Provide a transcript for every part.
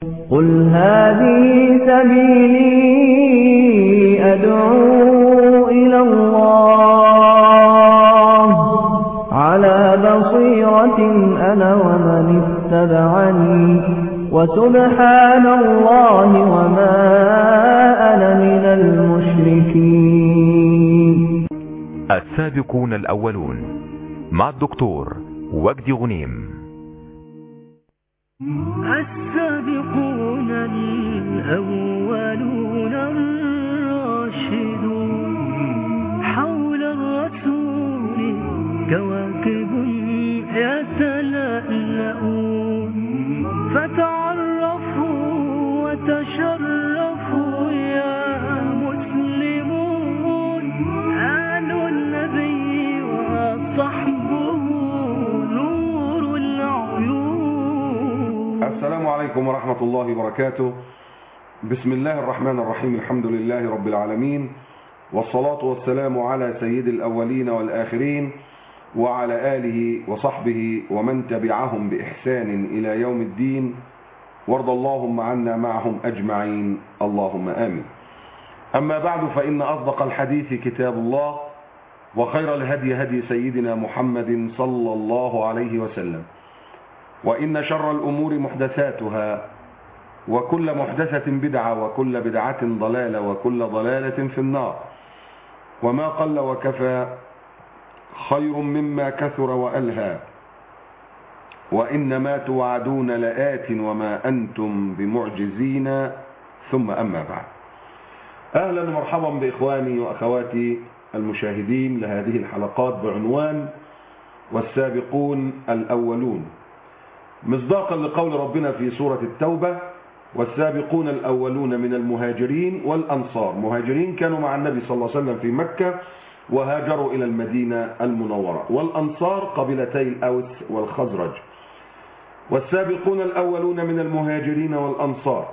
قل هذه سبيلي أدعو إلى الله على بصيرة أنا ومن اتبعني وسبحان الله وما أنا من المشركين السابقون الأولون مع الدكتور وجدي غنيم السابقون الأولون الراشدون حول الرسول كواكب يتلألؤون فتعرفوا وتشرفوا يا مسلمون آل النبي وصحبه نور العيون السلام عليكم ورحمة الله وبركاته بسم الله الرحمن الرحيم الحمد لله رب العالمين والصلاة والسلام على سيد الأولين والآخرين وعلى آله وصحبه ومن تبعهم بإحسان إلى يوم الدين وارض اللهم عنا معهم أجمعين اللهم آمين أما بعد فإن أصدق الحديث كتاب الله وخير الهدي هدي سيدنا محمد صلى الله عليه وسلم وإن شر الأمور محدثاتها وكل محدثة بدعة وكل بدعة ضلالة وكل ضلالة في النار وما قل وكفى خير مما كثر وألهى وإنما توعدون لآت وما أنتم بمعجزين ثم أما بعد أهلا ومرحبا بإخواني وأخواتي المشاهدين لهذه الحلقات بعنوان والسابقون الأولون مصداقا لقول ربنا في سورة التوبة والسابقون الأولون من المهاجرين والأنصار مهاجرين كانوا مع النبي صلى الله عليه وسلم في مكة وهاجروا إلى المدينة المنورة والأنصار قبيلتي الأوس والخزرج والسابقون الأولون من المهاجرين والأنصار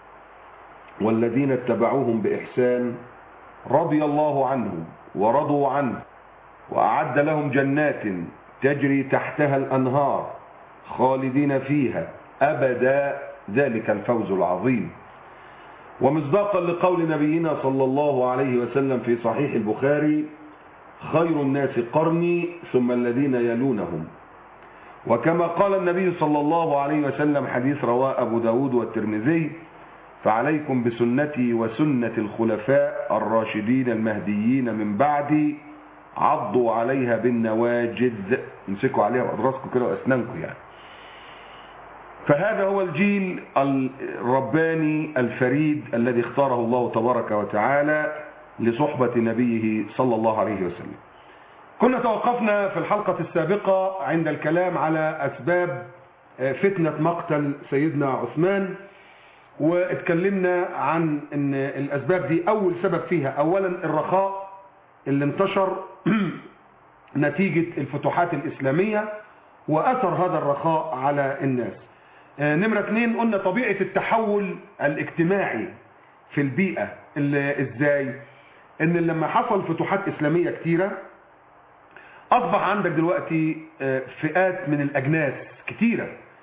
والذين اتبعوهم بإحسان رضي الله عنهم ورضوا عنه وأعد لهم جنات تجري تحتها الأنهار خالدين فيها أبدا ذلك الفوز العظيم ومصداقا لقول نبينا صلى الله عليه وسلم في صحيح البخاري خير الناس قرني ثم الذين يلونهم وكما قال النبي صلى الله عليه وسلم حديث رواه أبو داود والترمذي فعليكم بسنتي وسنة الخلفاء الراشدين المهديين من بعدي عضوا عليها بالنواجذ امسكوا عليها بأضراسكم كده وأسنانكم يعني فهذا هو الجيل الرباني الفريد الذي اختاره الله تبارك وتعالى لصحبة نبيه صلى الله عليه وسلم كنا توقفنا في الحلقة السابقة عند الكلام على أسباب فتنة مقتل سيدنا عثمان واتكلمنا عن ان الأسباب دي أول سبب فيها أولا الرخاء اللي انتشر نتيجة الفتوحات الإسلامية وأثر هذا الرخاء على الناس نمرة اثنين قلنا طبيعة التحول الاجتماعي في البيئة اللي ازاي ان لما حصل فتوحات اسلامية كتيرة اصبح عندك دلوقتي فئات من الاجناس كتيرة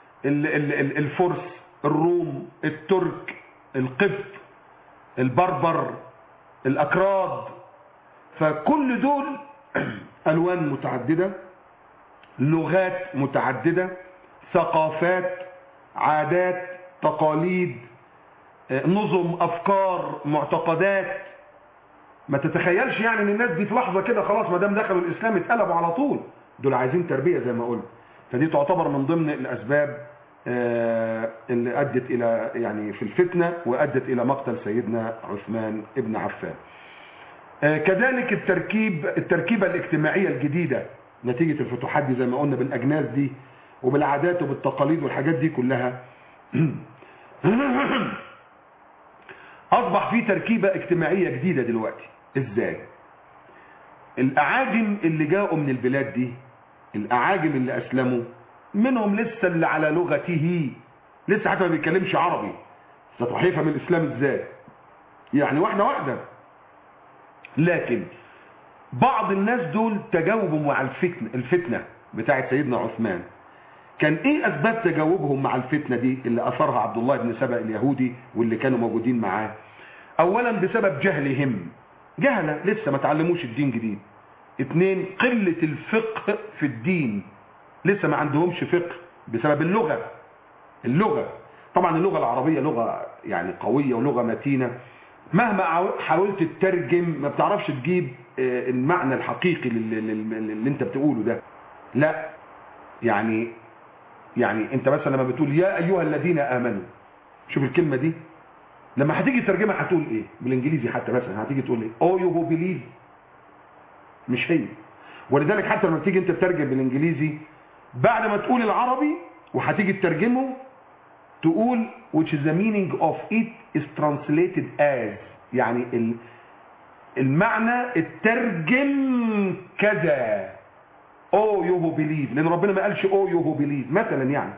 الفرس الروم الترك القبط البربر الاكراد فكل دول الوان متعددة لغات متعددة ثقافات عادات تقاليد نظم افكار معتقدات ما تتخيلش يعني ان الناس دي في لحظه كده خلاص ما دام دخلوا الاسلام اتقلبوا على طول دول عايزين تربيه زي ما قلت فدي تعتبر من ضمن الاسباب اللي ادت الى يعني في الفتنه وادت الى مقتل سيدنا عثمان ابن عفان كذلك التركيب التركيبه الاجتماعيه الجديده نتيجه الفتوحات دي زي ما قلنا بالاجناس دي وبالعادات وبالتقاليد والحاجات دي كلها اصبح في تركيبة اجتماعية جديدة دلوقتي ازاي الاعاجم اللي جاءوا من البلاد دي الاعاجم اللي اسلموا منهم لسه اللي على لغته لسه حتى ما بيتكلمش عربي طب هيفهم الاسلام ازاي يعني واحدة واحدة لكن بعض الناس دول تجاوبوا مع الفتنة, الفتنة بتاعت سيدنا عثمان كان ايه اسباب تجاوبهم مع الفتنة دي اللي اثرها عبد الله بن سبأ اليهودي واللي كانوا موجودين معاه اولا بسبب جهلهم جهلة لسه ما تعلموش الدين جديد اتنين قلة الفقه في الدين لسه ما عندهمش فقه بسبب اللغة اللغة طبعا اللغة العربية لغة يعني قوية ولغة متينة مهما عاو- حاولت تترجم ما بتعرفش تجيب آه، المعنى الحقيقي لل- لل- اللي انت بتقوله ده لا يعني يعني انت مثلا لما بتقول يا ايها الذين امنوا شوف الكلمة دي لما هتيجي ترجمها هتقول ايه بالانجليزي حتى مثلا هتيجي تقول ايه او يو بيليف مش هي ولذلك حتى لما تيجي انت تترجم بالانجليزي بعد ما تقول العربي وهتيجي تترجمه تقول which is the meaning of it is translated as يعني ال- المعنى اترجم كذا او يو هو بيليف لان ربنا ما قالش او يو هو بيليف مثلا يعني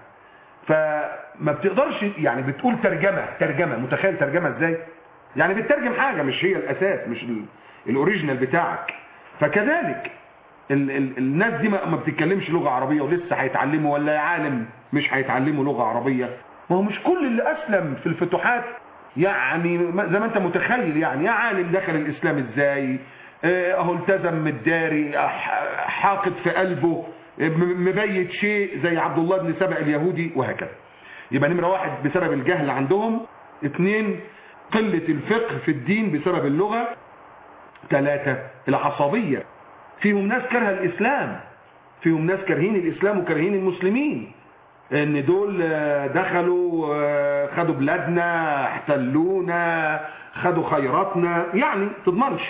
فما بتقدرش يعني بتقول ترجمه ترجمه متخيل ترجمه ازاي يعني بتترجم حاجه مش هي الاساس مش ال- الاوريجينال بتاعك فكذلك ال ال الناس دي ما ما بتتكلمش لغه عربيه ولسه هيتعلموا ولا يا عالم مش هيتعلموا لغه عربيه ما هو مش كل اللي اسلم في الفتوحات يعني ما- زي ما انت متخيل يعني يا عالم دخل الاسلام ازاي آه، اهو التزم متداري ح- حاقد في قلبه م- مبيت شيء زي عبد الله بن سبأ اليهودي وهكذا يبقى نمرة واحد بسبب الجهل عندهم اثنين قلة الفقه في الدين بسبب اللغة ثلاثة العصبية فيهم ناس كره الإسلام فيهم ناس كارهين الإسلام وكارهين المسلمين ان دول آه، دخلوا آه، خدوا بلادنا احتلونا خدوا خيراتنا يعني تضمنش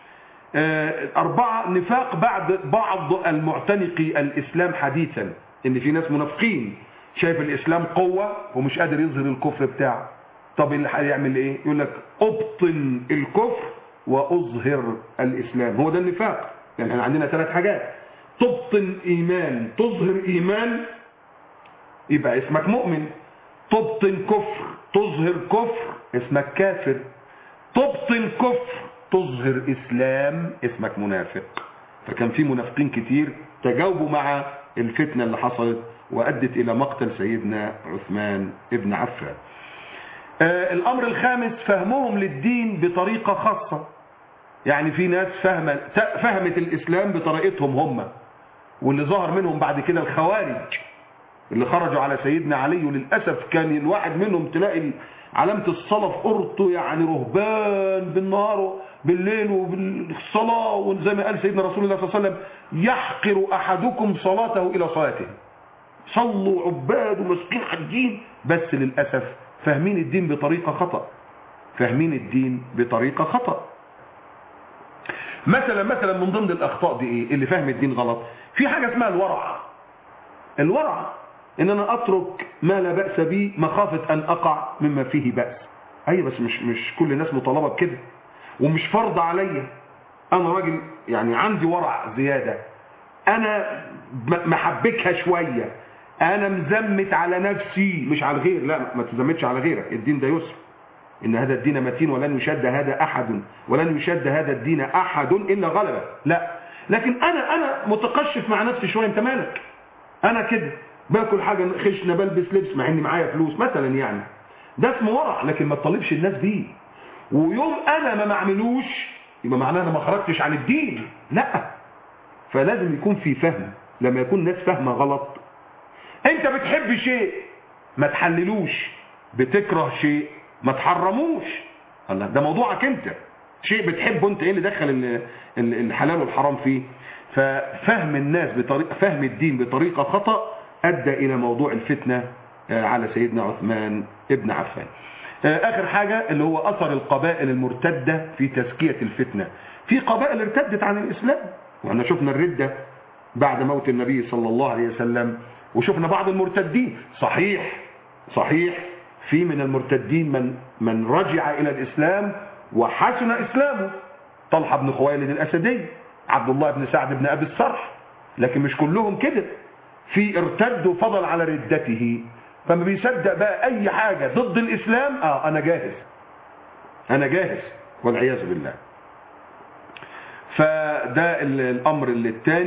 آه، أربعة نفاق بعد بعض المعتنقي الإسلام حديثا إن في ناس منافقين شايف الإسلام قوة ومش قادر يظهر الكفر بتاعه طب اللي هيعمل إيه؟ يقول لك أبطن الكفر وأظهر الإسلام هو ده النفاق يعني احنا عندنا ثلاث حاجات تبطن إيمان تظهر إيمان يبقى اسمك مؤمن تبطن كفر تظهر كفر اسمك كافر تبطن كفر تظهر اسلام اسمك منافق فكان في منافقين كتير تجاوبوا مع الفتنة اللي حصلت وأدت إلى مقتل سيدنا عثمان ابن عفان آه الأمر الخامس فهمهم للدين بطريقة خاصة يعني في ناس فهمت, فهمت الإسلام بطريقتهم هم واللي ظهر منهم بعد كده الخوارج اللي خرجوا على سيدنا علي وللأسف كان الواحد منهم تلاقي علامة الصلاة في قرطه يعني رهبان بالنهار بالليل وبالصلاة وزي ما قال سيدنا رسول الله صلى الله عليه وسلم يحقر أحدكم صلاته إلى صلاته صلوا عباد ومسكين حجين بس للأسف فاهمين الدين بطريقة خطأ فاهمين الدين بطريقة خطأ مثلا مثلا من ضمن الأخطاء دي إيه اللي فاهم الدين غلط في حاجة اسمها الورع الورع ان انا اترك ما لا بأس به مخافة ان اقع مما فيه بأس ايوه بس مش مش كل الناس مطالبة بكده ومش فرض عليا انا راجل يعني عندي ورع زيادة انا محبكها شوية انا مزمت على نفسي مش على الغير لا ما تزمتش على غيرك الدين ده يسر ان هذا الدين متين ولن يشد هذا احد ولن يشد هذا الدين احد الا غلبه لا لكن انا انا متقشف مع نفسي شويه انت مالك انا كده باكل حاجه خشنه بلبس لبس مع اني معايا فلوس مثلا يعني ده اسمه ورع لكن ما تطالبش الناس بيه ويوم انا ما معملوش يبقى معناه انا ما خرجتش عن الدين لا فلازم يكون في فهم لما يكون الناس فاهمه غلط انت بتحب شيء ما تحللوش بتكره شيء ما تحرموش الله ده موضوعك انت شيء بتحبه انت ايه اللي دخل الحلال والحرام فيه ففهم الناس بطريقه فهم الدين بطريقه خطأ ادى الى موضوع الفتنه على سيدنا عثمان ابن عفان اخر حاجة اللي هو اثر القبائل المرتدة في تزكية الفتنة في قبائل ارتدت عن الاسلام واحنا شفنا الردة بعد موت النبي صلى الله عليه وسلم وشفنا بعض المرتدين صحيح صحيح في من المرتدين من من رجع الى الاسلام وحسن اسلامه طلحة بن خويلد الاسدي عبد الله بن سعد بن ابي الصرح لكن مش كلهم كده في ارتد وفضل على ردته فما بيصدق بقى اي حاجة ضد الاسلام اه انا جاهز انا جاهز والعياذ بالله فده الامر الثاني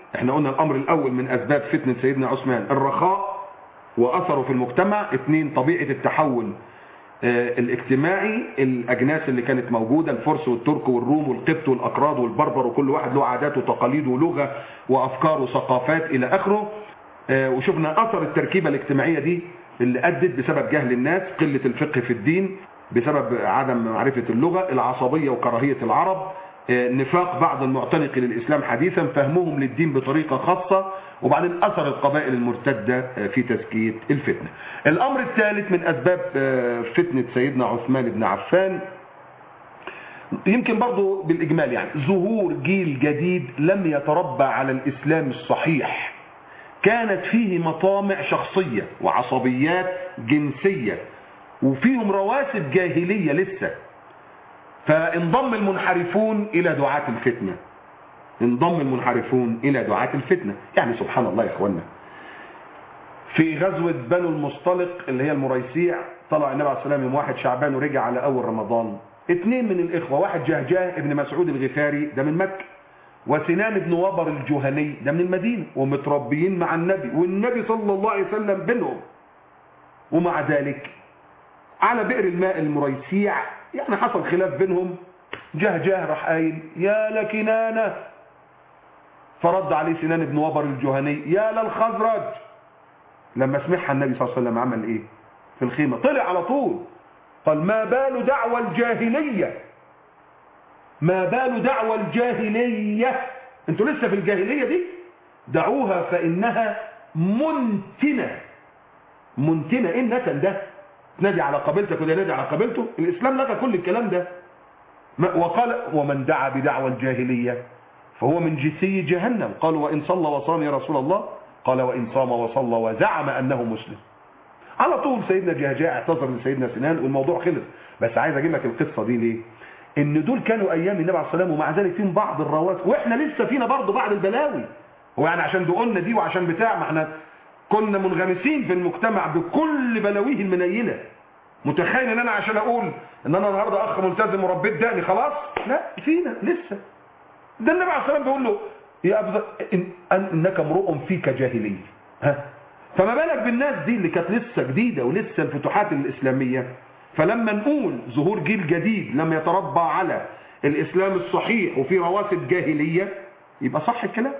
احنا قلنا الامر الاول من اسباب فتنة سيدنا عثمان الرخاء واثره في المجتمع اثنين طبيعة التحول آه، الاجتماعي الاجناس اللي كانت موجودة الفرس والترك والروم والقبط والاكراد والبربر وكل واحد له عادات وتقاليد ولغة وافكار وثقافات الى اخره آه، وشفنا اثر التركيبة الاجتماعية دي اللي ادت بسبب جهل الناس قلة الفقه في الدين بسبب عدم معرفة اللغة العصبية وكراهية العرب آه، نفاق بعض المعتنق للإسلام حديثا فهمهم للدين بطريقة خاصة وبعدين أثر القبائل المرتدة آه، في تزكية الفتنة الأمر الثالث من أسباب آه، فتنة سيدنا عثمان بن عفان يمكن برضو بالإجمال يعني ظهور جيل جديد لم يتربى على الإسلام الصحيح كانت فيه مطامع شخصية وعصبيات جنسية وفيهم رواسب جاهلية لسه فانضم المنحرفون إلى دعاة الفتنة انضم المنحرفون إلى دعاة الفتنة يعني سبحان الله يا إخوانا في غزوة بنو المصطلق اللي هي المريسيع طلع النبي عليه السلام يوم واحد شعبان ورجع على أول رمضان اثنين من الإخوة واحد جهجاه ابن مسعود الغفاري ده من مكة وسنان بن وبر الجهني ده من المدينة ومتربيين مع النبي والنبي صلى الله عليه وسلم بينهم ومع ذلك على بئر الماء المريسيع يعني حصل خلاف بينهم جهجاه راح قايل يا لكنانة فرد عليه سنان بن وبر الجهني يا للخزرج لما سمعها النبي صلى الله عليه وسلم عمل ايه في الخيمة طلع على طول قال ما بال دعوى الجاهلية ما بال دعوى الجاهلية انتوا لسه في الجاهلية دي دعوها فإنها منتنة منتنة ايه النتن ده تنادي على قبيلتك وده ينادي على قبيلته الإسلام لغى كل الكلام ده ما- وقال ومن دعا بدعوى الجاهلية فهو من جسي جهنم قال وإن صلى وصام يا رسول الله قال وإن صام وصلى وزعم أنه مسلم على طول سيدنا جهجاء اعتذر لسيدنا سنان والموضوع خلص بس عايز اجيب لك القصه دي ليه ان دول كانوا ايام النبي عليه الصلاه والسلام ومع ذلك فيهم بعض الرواسب واحنا لسه فينا برضه بعض البلاوي هو يعني عشان دقلنا دي وعشان بتاع ما احنا كنا منغمسين في المجتمع بكل بلاويه المنيله متخيل ان انا عشان اقول ان انا النهارده اخ ملتزم وربيت دقني خلاص لا فينا لسه ده النبي عليه الصلاه والسلام بيقول له يا أبو ذر إن أن- انك امرؤ فيك جاهليه ها فما بالك بالناس دي اللي كانت لسه جديده ولسه الفتوحات الاسلاميه فلما نقول ظهور جيل جديد لم يتربى على الاسلام الصحيح وفي رواسب جاهليه يبقى صح الكلام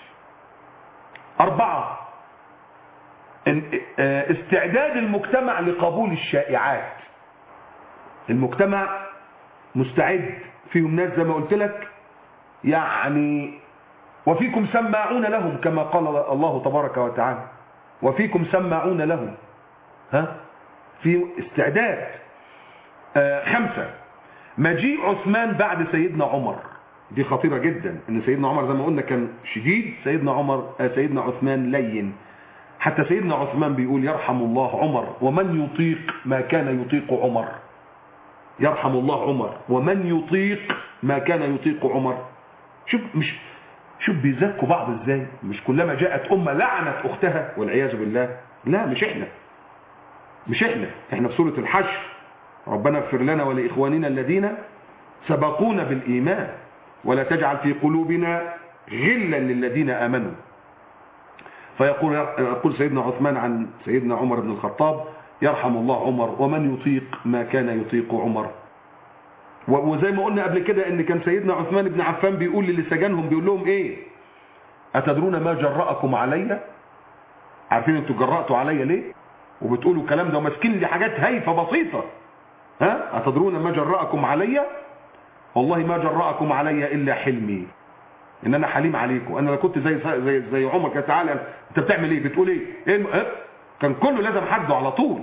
اربعه إن- آه، استعداد المجتمع لقبول الشائعات المجتمع مستعد فيهم ناس زي ما قلت لك يعني وفيكم سماعون لهم كما قال الله تبارك وتعالى وفيكم سماعون لهم ها في استعداد آه خمسة مجيء عثمان بعد سيدنا عمر دي خطيرة جدا ان سيدنا عمر زي ما قلنا كان شديد سيدنا عمر آه سيدنا عثمان لين حتى سيدنا عثمان بيقول يرحم الله عمر ومن يطيق ما كان يطيق عمر يرحم الله عمر ومن يطيق ما كان يطيق عمر شوف مش شوف بيزكوا بعض ازاي مش كلما جاءت امه لعنت اختها والعياذ بالله لا مش احنا مش احنا احنا في سوره الحشر ربنا اغفر لنا ولاخواننا الذين سبقونا بالايمان ولا تجعل في قلوبنا غلا للذين امنوا فيقول يقول سيدنا عثمان عن سيدنا عمر بن الخطاب يرحم الله عمر ومن يطيق ما كان يطيق عمر و- وزي ما قلنا قبل كده ان كان سيدنا عثمان بن عفان بيقول للي سجنهم بيقول لهم ايه اتدرون ما جرأكم علي عارفين انتوا جرأتوا علي ليه وبتقولوا الكلام ده وماسكين لي حاجات هايفه بسيطه ها اتدرون ما جرأكم علي والله ما جرأكم علي الا حلمي ان انا حليم عليكم انا لو كنت زي زي زي عمر كده تعالى انت بتعمل ايه بتقول ايه, إيه الم- إيه؟ كان كله لازم حده على طول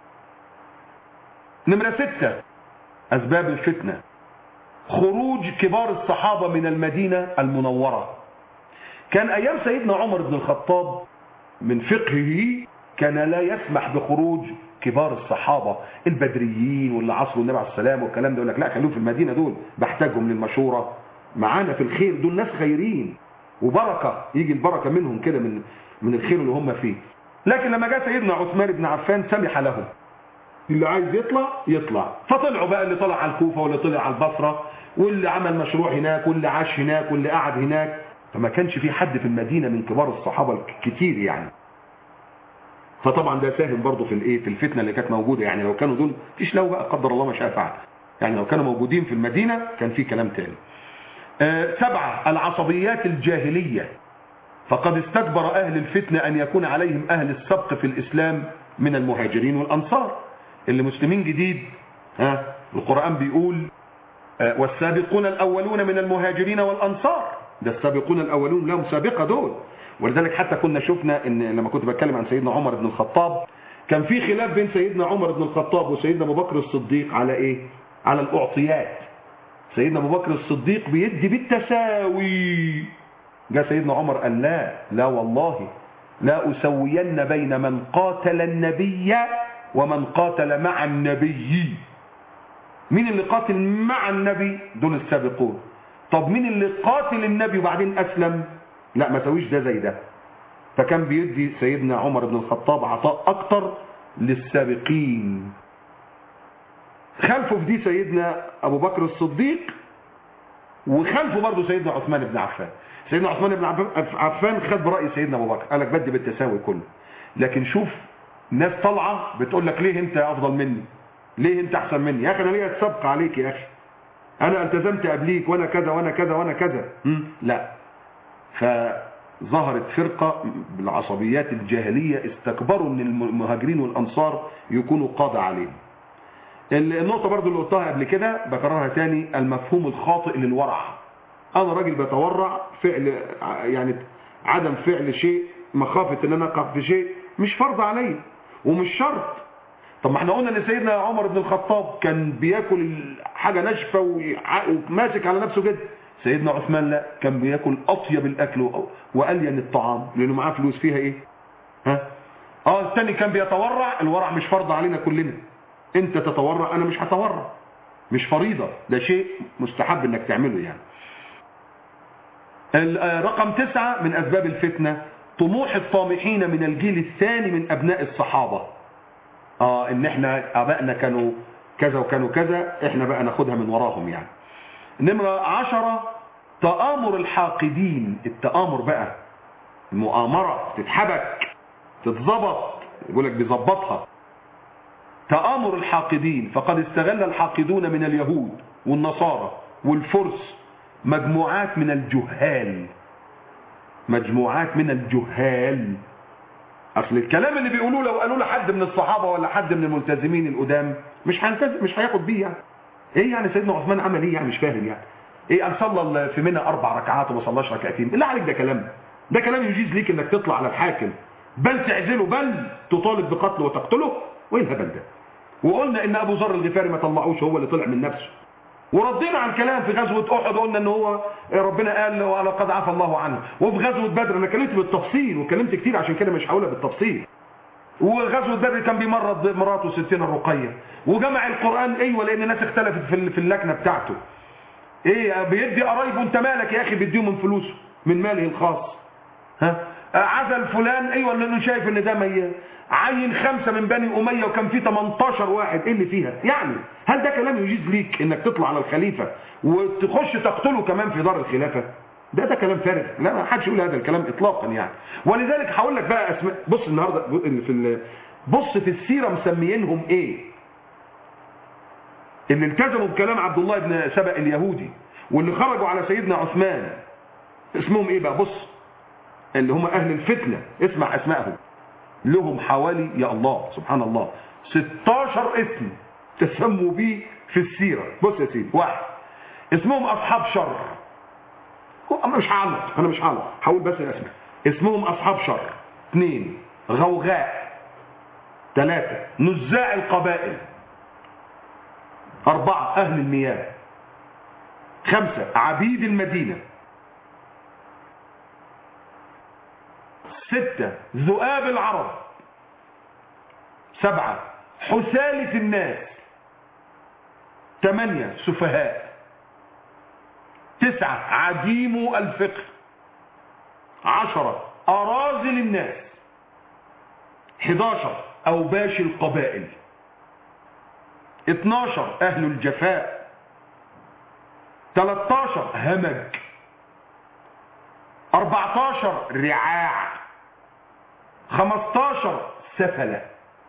نمره ستة اسباب الفتنه خروج كبار الصحابه من المدينه المنوره كان ايام سيدنا عمر بن الخطاب من فقهه كان لا يسمح بخروج كبار الصحابة البدريين واللي عصروا النبي عليه السلام والكلام ده يقول لك لا خليهم في المدينة دول بحتاجهم للمشورة معانا في الخير دول ناس خيرين وبركة يجي البركة منهم كده من من الخير اللي هم فيه لكن لما جاء سيدنا عثمان بن عفان سمح لهم اللي عايز يطلع يطلع فطلعوا بقى اللي طلع على الكوفة واللي طلع على البصرة واللي عمل مشروع هناك واللي عاش هناك واللي قعد هناك فما كانش في حد في المدينة من كبار الصحابة كتير يعني فطبعا ده ساهم برضه في الايه في الفتنه اللي كانت موجوده يعني لو كانوا دول مفيش لو بقى قدر الله ما شاء فعل يعني لو كانوا موجودين في المدينه كان في كلام تاني آه سبعه العصبيات الجاهليه فقد استكبر اهل الفتنه ان يكون عليهم اهل السبق في الاسلام من المهاجرين والانصار اللي مسلمين جديد ها القران بيقول آه والسابقون الاولون من المهاجرين والانصار ده السابقون الاولون لهم سابقه دول ولذلك حتى كنا شفنا ان لما كنت بتكلم عن سيدنا عمر بن الخطاب كان في خلاف بين سيدنا عمر بن الخطاب وسيدنا ابو بكر الصديق على ايه على الاعطيات سيدنا ابو بكر الصديق بيدي بالتساوي جاء سيدنا عمر قال لا لا والله لا اسوين بين من قاتل النبي ومن قاتل مع النبي مين اللي قاتل مع النبي دول السابقون طب مين اللي قاتل النبي وبعدين اسلم لا ما سويش ده زي ده فكان بيدي سيدنا عمر بن الخطاب عطاء اكتر للسابقين خلفه في دي سيدنا ابو بكر الصديق وخلفه برضه سيدنا عثمان بن عفان سيدنا عثمان بن عفان خد براي سيدنا ابو بكر قال لك بدي بالتساوي كله لكن شوف ناس طالعه بتقول لك ليه انت افضل مني ليه انت احسن مني يا اخي انا ليا السبق عليك يا اخي انا التزمت قبليك وانا كذا وانا كذا وانا كذا لا فظهرت فرقة بالعصبيات الجاهلية استكبروا ان المهاجرين والأنصار يكونوا قادة عليهم النقطة برضو اللي قلتها قبل كده بكررها تاني المفهوم الخاطئ للورع أنا راجل بتورع فعل يعني عدم فعل شيء مخافة ان انا اقع في شيء مش فرض علي ومش شرط طب ما احنا قلنا ان سيدنا عمر بن الخطاب كان بياكل حاجة ناشفة وماسك على نفسه جدا سيدنا عثمان لا كان بياكل اطيب الاكل والين الطعام لانه معاه فلوس فيها ايه ها اه الثاني كان بيتورع الورع مش فرض علينا كلنا انت تتورع انا مش هتورع مش فريضه ده شيء مستحب انك تعمله يعني رقم تسعة من اسباب الفتنه طموح الطامحين من الجيل الثاني من ابناء الصحابه اه ان احنا ابائنا كانوا كذا وكانوا كذا احنا بقى ناخدها من وراهم يعني نمرة عشرة تآمر الحاقدين التآمر بقى المؤامرة تتحبك تتظبط يقول لك بيظبطها تآمر الحاقدين فقد استغل الحاقدون من اليهود والنصارى والفرس مجموعات من الجهال مجموعات من الجهال اصل الكلام اللي بيقولوه لو قالوا لحد من الصحابة ولا حد من الملتزمين القدام مش هيلتزم مش هياخد بيه يعني ايه يعني سيدنا عثمان عمل ايه يعني مش فاهم يعني ايه قال صلى في منى اربع ركعات وما صلاش ركعتين بالله عليك ده كلام ده كلام يجيز ليك انك تطلع على الحاكم بل تعزله بل تطالب بقتله وتقتله وايه الهبل ده وقلنا ان ابو ذر الغفاري ما طلعوش هو اللي طلع من نفسه وردينا على الكلام في غزوة احد قلنا ان هو ربنا قال ولقد عفى الله عنه وفي غزوة بدر انا كلمت بالتفصيل وكلمت كتير عشان كده مش هقولها بالتفصيل وغزوة بدر كان بيمرض مراته ستين الرقية وجمع القرآن ايوه لان الناس اختلفت في في اللجنة بتاعته ايه بيدي قرايبه انت مالك يا اخي بيديهم من فلوسه من ماله الخاص ها عزل فلان ايوه لانه شايف ان ده مي عين خمسة من بني امية وكان في 18 واحد ايه اللي فيها يعني هل ده كلام يجيز ليك انك تطلع على الخليفة وتخش تقتله كمان في دار الخلافة ده ده كلام فارغ لا ما حدش يقول هذا الكلام اطلاقا يعني ولذلك هقول لك بقى اسماء بص النهارده في بص في السيره مسميينهم ايه اللي التزموا بكلام عبد الله بن سبأ اليهودي واللي خرجوا على سيدنا عثمان اسمهم ايه بقى بص اللي هم اهل الفتنه اسمع اسمائهم لهم حوالي يا الله سبحان الله 16 اسم تسموا بيه في السيره بص يا سيدي واحد اسمهم اصحاب شر انا مش هعلق انا مش هعلق هقول بس الاسماء اسمهم اصحاب شر اثنين غوغاء ثلاثة نزاع القبائل أربعة أهل المياه خمسة عبيد المدينة ستة ذؤاب العرب سبعة حسالة الناس ثمانية سفهاء تسعة عديم الفقه عشرة أراذل الناس 11 أوباش القبائل 12 أهل الجفاء 13 همج 14 رعاع 15 سفلة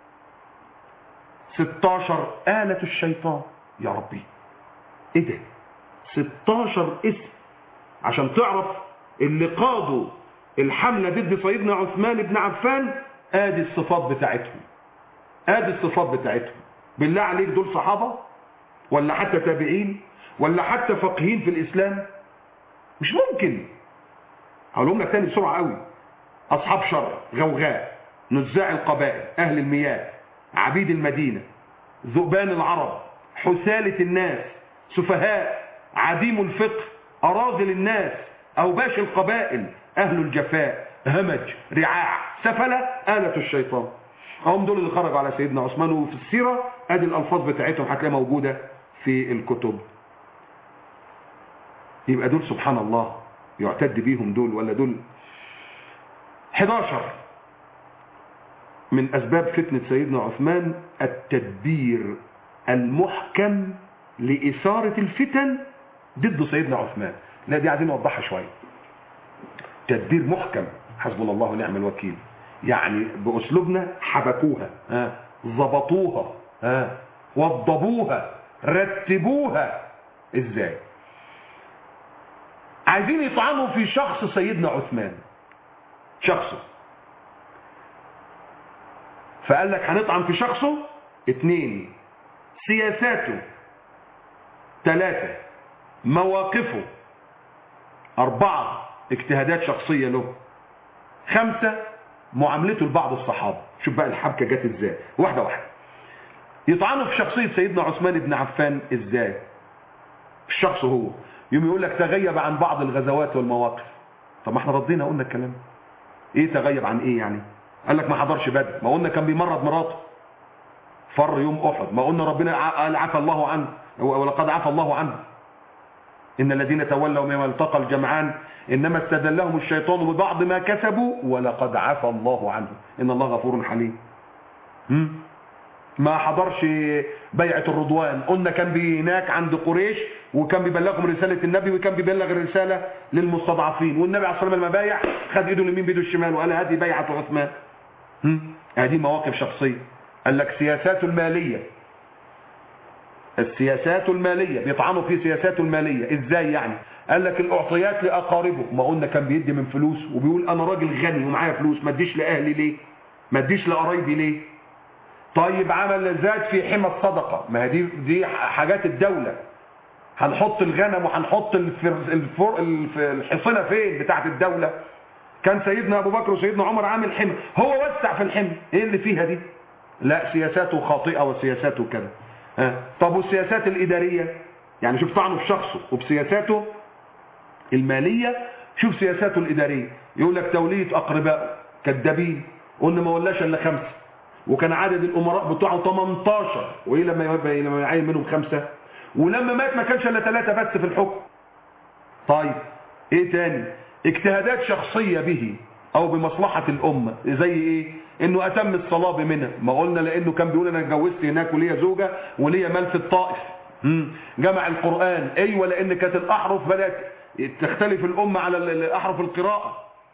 16 آلة الشيطان يا ربي ايه ده 16 اسم عشان تعرف اللي قادوا الحملة ضد سيدنا عثمان بن عفان ادي الصفات بتاعتهم ادي الصفات بتاعتهم بالله عليك دول صحابة ولا حتى تابعين ولا حتى فقهين في الاسلام مش ممكن هقولهم لك تاني بسرعة قوي اصحاب شر غوغاء نزاع القبائل اهل المياه عبيد المدينة ذؤبان العرب حسالة الناس سفهاء عديم الفقه أراذل الناس أوباش القبائل أهل الجفاء همج رعاع سفلة آلة الشيطان هم دول اللي خرجوا على سيدنا عثمان وفي السيرة ادي الألفاظ بتاعتهم هتلاقيها موجودة في الكتب يبقى دول سبحان الله يعتد بيهم دول ولا دول 11 من أسباب فتنة سيدنا عثمان التدبير المحكم لإثارة الفتن ضد سيدنا عثمان لا دي عايزين نوضحها شوية تدبير محكم حسبنا الله ونعم الوكيل يعني بأسلوبنا حبكوها ها ظبطوها ها وضبوها رتبوها ازاي عايزين يطعنوا في شخص سيدنا عثمان شخصه فقال لك هنطعن في شخصه اتنين سياساته ثلاثة مواقفه أربعة اجتهادات شخصية له خمسة معاملته لبعض الصحابة شوف بقى الحبكة جت ازاي واحدة واحدة يطعنوا في شخصية سيدنا عثمان بن عفان ازاي الشخص هو يوم يقول لك تغيب عن بعض الغزوات والمواقف طب ما احنا ردينا قلنا الكلام ايه تغيب عن ايه يعني قال لك ما حضرش بدر ما قلنا كان بيمرض مراته فر يوم احد ما قلنا ربنا قال عفى الله عنه ولقد عفى الله عنه ان الذين تولوا مما التقى الجمعان انما استدلهم الشيطان ببعض ما كسبوا ولقد عفى الله عنه ان الله غفور حليم هم؟ ما حضرش بيعة الرضوان قلنا كان هناك عند قريش وكان بيبلغهم رسالة النبي وكان بيبلغ الرسالة للمستضعفين والنبي عليه الصلاة والسلام لما بايع خد ايده اليمين بيده الشمال وقال هذه بيعة عثمان هذه مواقف شخصية قال لك سياساته المالية السياسات المالية بيطعنوا في سياساته المالية ازاي يعني قال لك الاعطيات لاقاربه ما قلنا كان بيدي من فلوس وبيقول انا راجل غني ومعايا فلوس ما اديش لاهلي ليه ما اديش لقرايبي ليه طيب عمل زاد في حمى الصدقة ما دي دي حاجات الدولة هنحط الغنم وهنحط الفر... الفر... الحصنة فين بتاعت الدولة كان سيدنا ابو بكر وسيدنا عمر عامل حمى هو وسع في الحمى ايه اللي فيها دي لا سياساته خاطئة وسياساته كذا ها طب والسياسات الإدارية يعني شوف طعنه في شخصه وبسياساته المالية شوف سياساته الإدارية يقول لك تولية أقربائه كذابين قلنا ما ولاش إلا خمسة وكان عدد الأمراء بتوعه 18 وإيه لما يبقى لما يعين منهم خمسة ولما مات ما كانش إلا ثلاثة بس في الحكم طيب إيه تاني اجتهادات شخصية به أو بمصلحة الأمة زي إيه انه اتم الصلاة بمنى ما قلنا لانه كان بيقول انا اتجوزت هناك وليا زوجة وليا مال في الطائف جمع القرآن ايوه لان كانت الاحرف بدأت تختلف الامة على احرف القراءة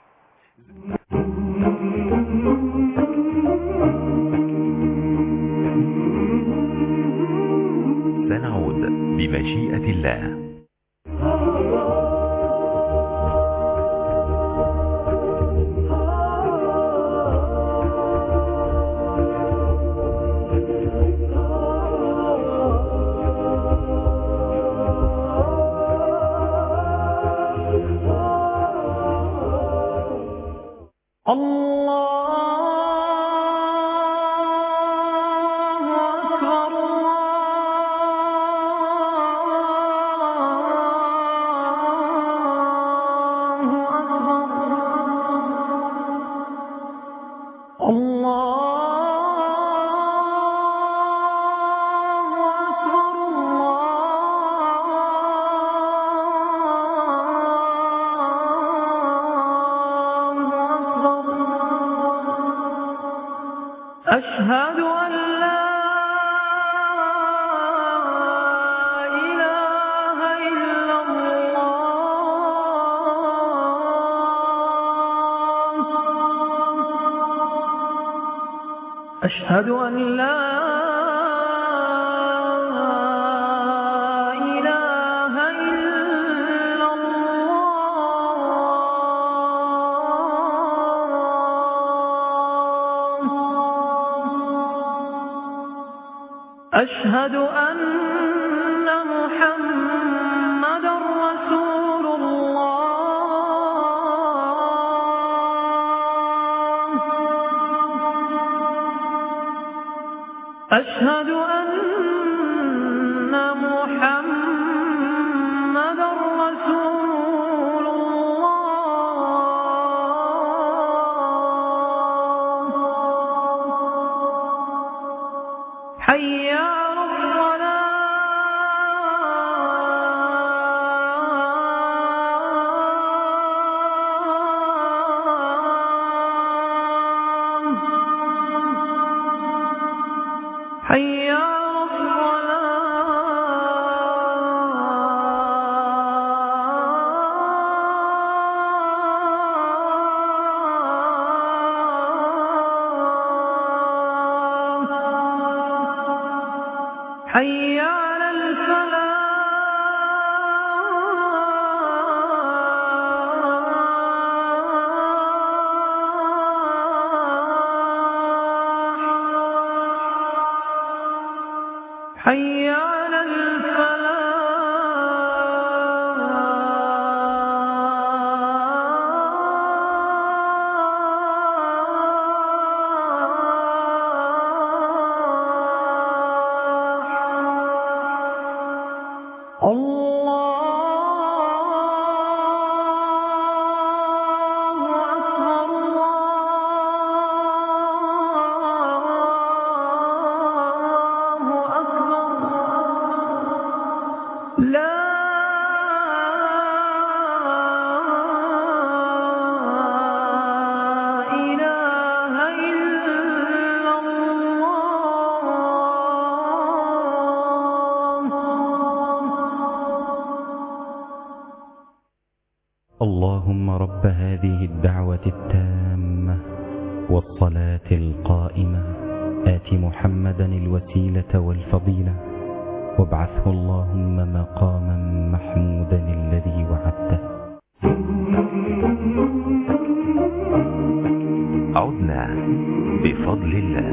سنعود بمشيئة الله أشهد أن لا إله إلا الله أشهد أن لا إله إلا الله أشهد أن محمد رسول الله أشهد أن محمد رسول الله حي على الصلاة حي على الفلاح حي على الفلاح حي على الفلاح الله أكبر الله أكبر لا إله إلا الله اللهم رب هذه الدعوة التامة والصلاة القائمة آت محمدا الوسيلة والفضيلة وابعثه اللهم مقاما محمودا الذي وعدته عدنا بفضل الله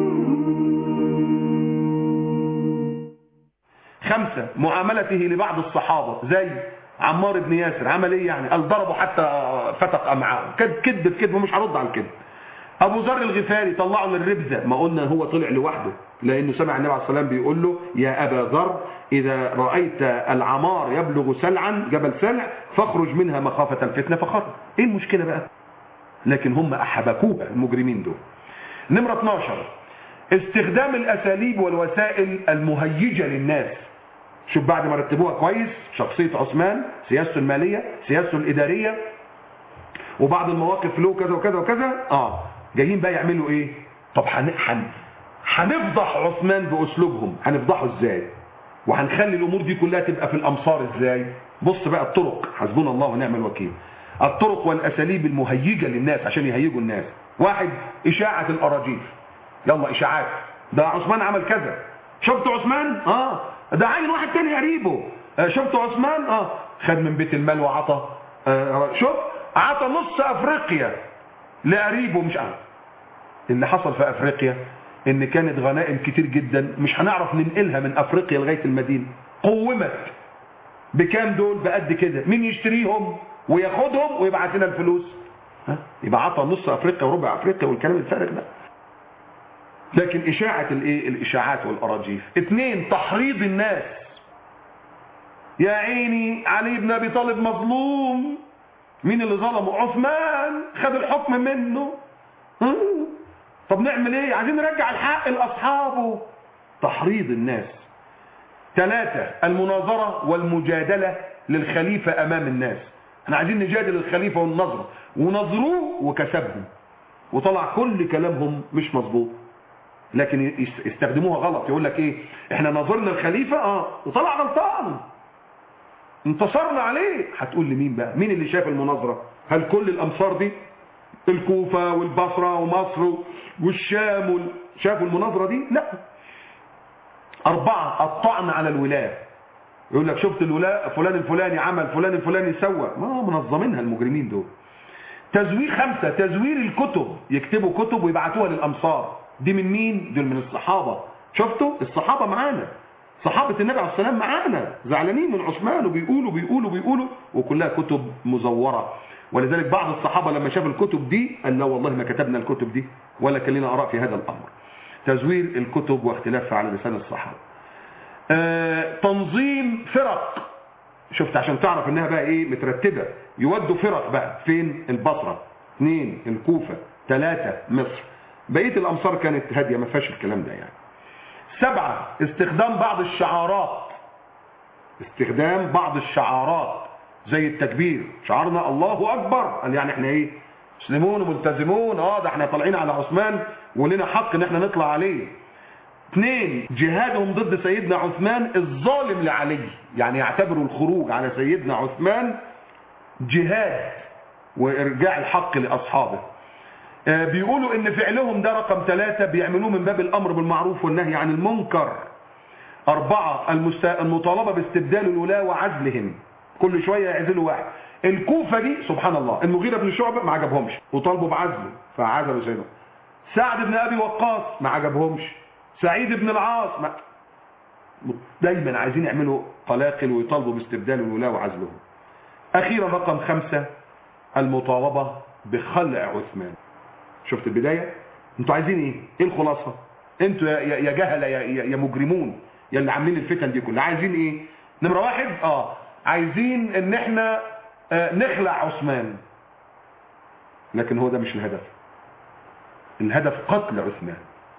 خمسة معاملته لبعض الصحابة زي عمار بن ياسر عمل ايه يعني قال ضربه حتى فتق امعاءه كد كذب كذب ومش هرد على الكذب ابو ذر الغفاري طلعه للربزه ما قلنا هو طلع لوحده لانه سمع النبي عليه الصلاه والسلام بيقول له يا ابا ذر اذا رايت العمار يبلغ سلعا جبل سلع فاخرج منها مخافه الفتنه فخرج ايه المشكله بقى لكن هم احبكوها المجرمين دول نمره 12 استخدام الاساليب والوسائل المهيجه للناس شوف بعد ما رتبوها كويس شخصيه عثمان سياسته الماليه سياسته الاداريه وبعض المواقف له كذا وكذا وكذا اه جايين بقى يعملوا ايه طب هن... هن... هنفضح عثمان باسلوبهم هنفضحه ازاي وهنخلي الامور دي كلها تبقى في الامصار ازاي بص بقى الطرق حسبنا الله ونعم الوكيل الطرق والاساليب المهيجه للناس عشان يهيجوا الناس واحد اشاعه الاراجيف يلا اشاعات ده عثمان عمل كذا شفت عثمان اه ده عين واحد تاني قريبه آه شفت عثمان اه خد من بيت المال وعطى آه شوف عطى نص افريقيا لقريبه مش عارف اللي حصل في افريقيا ان كانت غنائم كتير جدا مش هنعرف ننقلها من افريقيا لغايه المدينه قومت بكام دول بقد كده مين يشتريهم وياخدهم ويبعت لنا الفلوس ها يبقى عطى نص افريقيا وربع افريقيا والكلام الفارغ ده لكن اشاعه الايه الاشاعات والاراجيف اثنين تحريض الناس يا عيني علي بن ابي طالب مظلوم مين اللي ظلمه عثمان خد الحكم منه ها؟ طب نعمل ايه عايزين نرجع الحق لاصحابه تحريض الناس ثلاثة المناظرة والمجادلة للخليفة امام الناس احنا عايزين نجادل الخليفة والنظرة ونظروه وكسبهم وطلع كل كلامهم مش مظبوط لكن يستخدموها غلط يقول لك ايه احنا نظرنا الخليفة اه وطلع غلطان انتصرنا عليه هتقول لمين بقى مين اللي شاف المناظرة هل كل الامصار دي الكوفة والبصرة ومصر والشام وال... شافوا المناظرة دي لا أربعة الطعن على الولاة يقول لك شفت الولاة فلان الفلاني عمل فلان الفلاني سوى ما منظمينها المجرمين دول تزوير خمسة تزوير الكتب يكتبوا كتب ويبعتوها للأمصار دي من مين؟ دول من الصحابة شفتوا الصحابة معانا صحابة النبي عليه السلام معانا زعلانين من عثمان وبيقولوا بيقولوا بيقولوا وكلها كتب مزورة ولذلك بعض الصحابة لما شاف الكتب دي قال لا والله ما كتبنا الكتب دي ولا كان لنا آراء في هذا الأمر تزوير الكتب واختلافها على لسان الصحابة آه تنظيم فرق شفت عشان تعرف انها بقى ايه مترتبة يودوا فرق بقى فين البصرة اثنين الكوفة ثلاثة مصر بقية الامصار كانت هادية ما فيهاش الكلام ده يعني سبعة استخدام بعض الشعارات استخدام بعض الشعارات زي التكبير شعارنا الله اكبر قال يعني احنا ايه مسلمون وملتزمون اه ده احنا طالعين على عثمان ولنا حق ان احنا نطلع عليه اثنين جهادهم ضد سيدنا عثمان الظالم لعلي يعني يعتبروا الخروج على سيدنا عثمان جهاد وارجاع الحق لاصحابه آه بيقولوا ان فعلهم ده رقم ثلاثة بيعملوه من باب الامر بالمعروف والنهي عن المنكر اربعة المست... المطالبة باستبدال الولاة وعزلهم كل شوية يعزلوا واحد الكوفة دي سبحان الله المغيرة بن شعبة ما عجبهمش وطالبوا بعزله فعزلوا سيدنا سعد بن ابي وقاص ما عجبهمش سعيد بن العاص ما دايما عايزين يعملوا قلاقل ويطالبوا باستبدال الولاة وعزلهم اخيرا رقم خمسة المطالبة بخلع عثمان شفت البداية انتوا عايزين ايه ايه الخلاصة انتوا يا, يا جهلة يا, يا, يا مجرمون يا اللي عاملين الفتن دي كلها عايزين ايه نمرة واحد اه عايزين ان احنا آه نخلع عثمان لكن هو ده مش الهدف الهدف قتل عثمان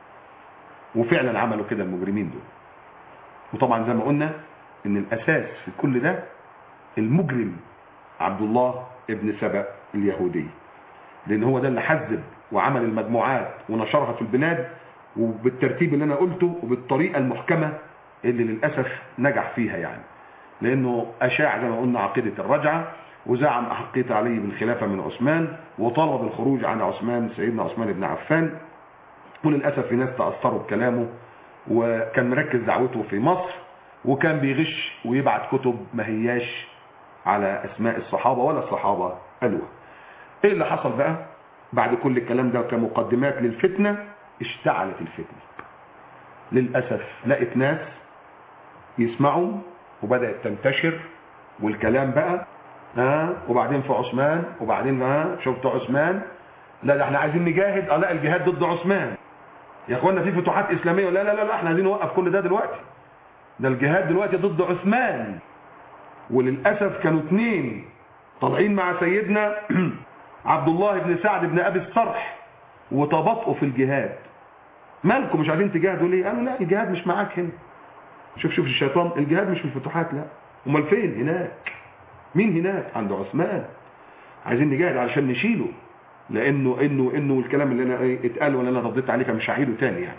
وفعلا عملوا كده المجرمين دول وطبعا زي ما قلنا ان الاساس في كل ده المجرم عبد الله ابن سبأ اليهودي لان هو ده اللي حذب وعمل المجموعات ونشرها في البلاد وبالترتيب اللي انا قلته وبالطريقة المحكمة اللي للأسف نجح فيها يعني لانه اشاع زي ما قلنا عقيدة الرجعة وزعم احقية علي بالخلافة من عثمان وطلب الخروج عن عثمان سيدنا عثمان بن عفان وللأسف في ناس تأثروا بكلامه وكان مركز دعوته في مصر وكان بيغش ويبعت كتب ما هياش على أسماء الصحابة ولا الصحابة قالوها ايه اللي حصل بقى بعد كل الكلام ده كمقدمات للفتنة اشتعلت الفتنة للأسف لقت ناس يسمعوا وبدأت تنتشر والكلام بقى ها وبعدين في عثمان وبعدين ها شفت عثمان لا ده احنا عايزين نجاهد اه لا الجهاد ضد عثمان يا اخوانا في فتوحات اسلاميه لا لا لا, لا احنا عايزين نوقف كل ده دلوقتي ده الجهاد دلوقتي ضد عثمان وللاسف كانوا اثنين طالعين مع سيدنا عبد الله بن سعد بن ابي الصرح وتباطؤوا في الجهاد مالكم مش عايزين تجاهدوا ليه قالوا لا الجهاد مش معاك هنا شوف شوف الشيطان الجهاد مش في الفتوحات لا امال فين هناك مين هناك عند عثمان عايزين نجاهد علشان نشيله لانه انه انه الكلام اللي انا ايه اتقال ولا انا رديت عليه فمش هعيده تاني يعني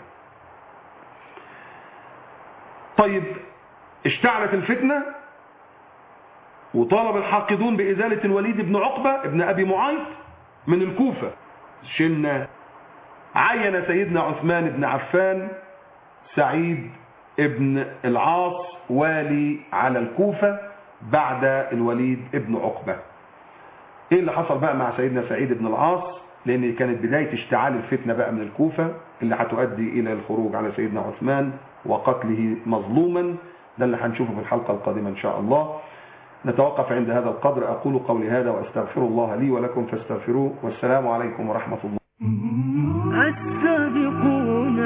طيب اشتعلت الفتنه وطالب الحاقدون بازاله الوليد بن عقبه ابن ابي معيط من الكوفه شلنا عين سيدنا عثمان بن عفان سعيد ابن العاص والي على الكوفه بعد الوليد ابن عقبه ايه اللي حصل بقى مع سيدنا سعيد بن العاص لان كانت بداية اشتعال الفتنة بقى من الكوفة اللي هتؤدي الى الخروج على سيدنا عثمان وقتله مظلوما ده اللي هنشوفه في الحلقة القادمة ان شاء الله نتوقف عند هذا القدر اقول قولي هذا واستغفر الله لي ولكم فاستغفروه والسلام عليكم ورحمة الله السابقون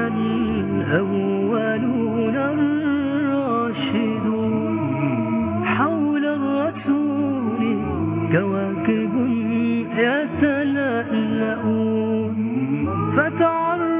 الأولون الراشدون حول الرسول كواكب يتلألؤون فتعرف